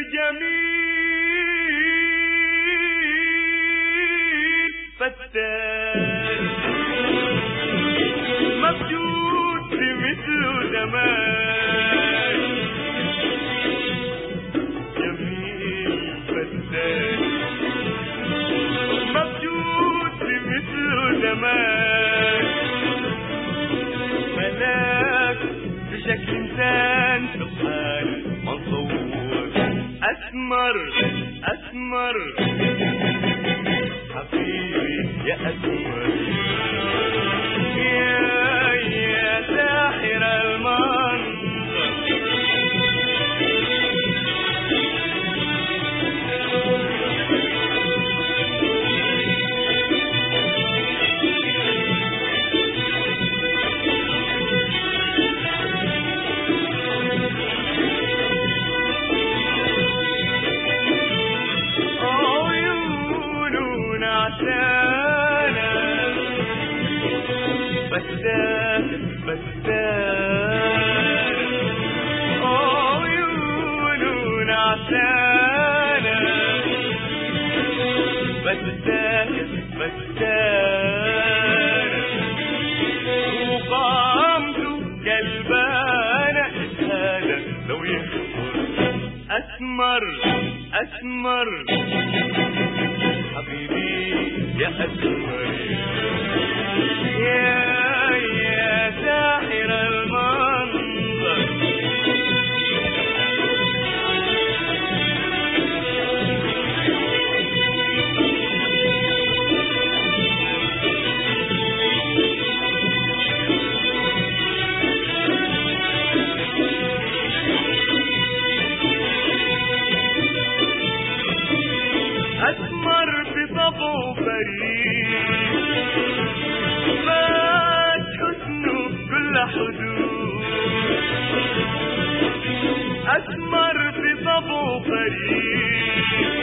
جميل فتان موجود مثله زمان جميل فتان موجود مثله زمان ملاك بشكل انسان سبحان مصور اسمر اسمر حبيبي يا اسمر يا يا ساحر المنظر عيون عسانا بسان بسان عيون عسانا بسان بسان وقامته كلبانة هذا لو يكبر أسمر أسمر حبيبي يا أسمر يا يا ساحر المنظر أسمر بطبعه فريد فات حسنه كل حدود أسمر بطبعه فريد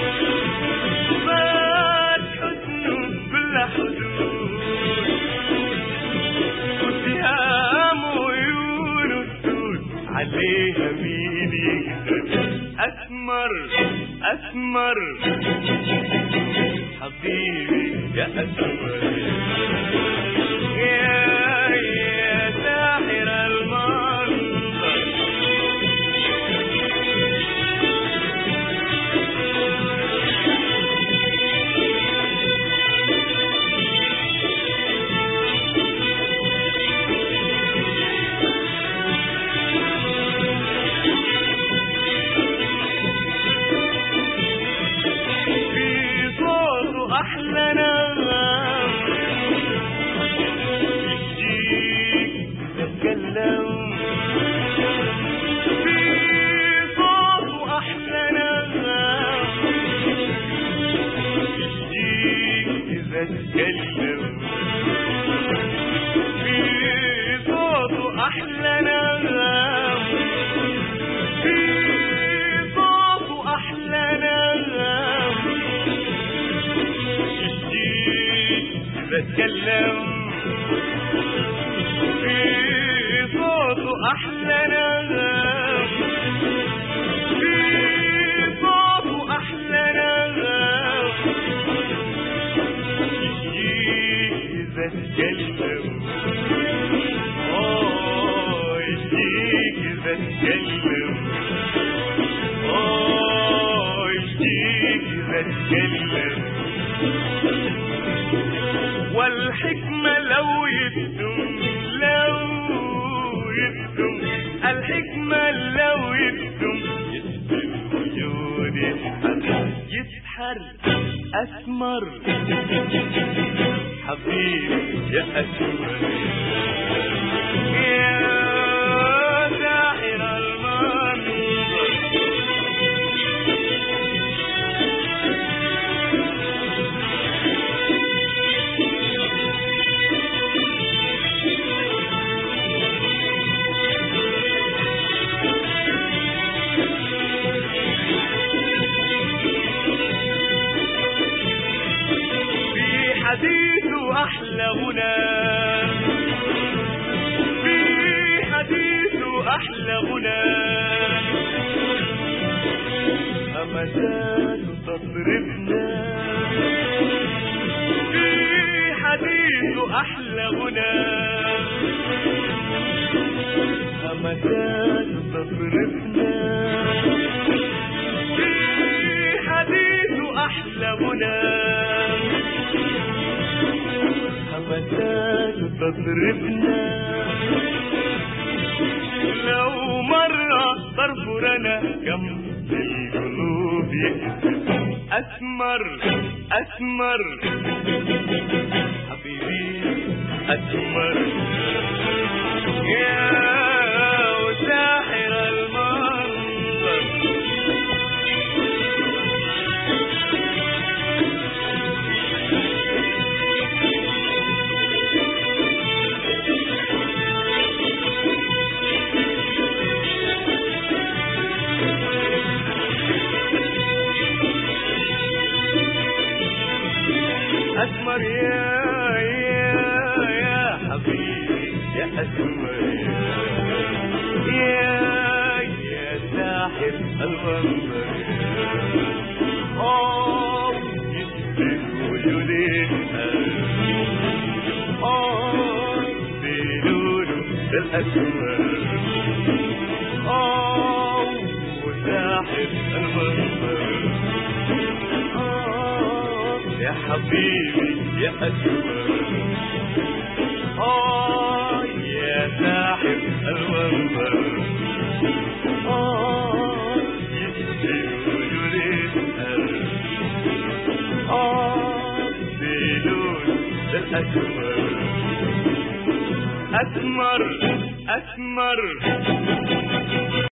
فات حسنه كل حدود وسهام عيونه السود عليها مين يقدر أسمر أسمر حبيبي يا أسمر يا يا ساحر المنظر في صوته أحلى نغم يجيك تتكلم في صوته أحلى نغم يجيك إذا تكلم في صوته أحلى نغم في صوته أحلى نغم يجيك بتكلم في صوته أحلى نغم في صوته أحلى نغم يجيك بتكلم آه يجيك بتكلم آه يجيك بتكلم والحكمة لو يدم لو يدم الحكمة لو يدم يسبب وجود يسحر يسحر أسمر حبيبي يا أسمر يا ساحر المنظر في حديث أحلى غنى همسات تطربنا في حديث أحلى غنى همسات تطربنا في حديث أحلى غنى همسات تطربنا لو مرة طرف رنا كم القلوب يكسب أسمر أسمر حبيبي أسمر يا وساحر المنظر أسمر يا يا يا حبيبي يا أسمر يا يا ساحر المنظر آه يشبه وجودي آه بنوره الأسمر آه وساحر المنظر آه يا حبيبي يا أسمر آه يا ساحر المنظر آه يشفي وجودي آه بلون الأسمر أسمر أسمر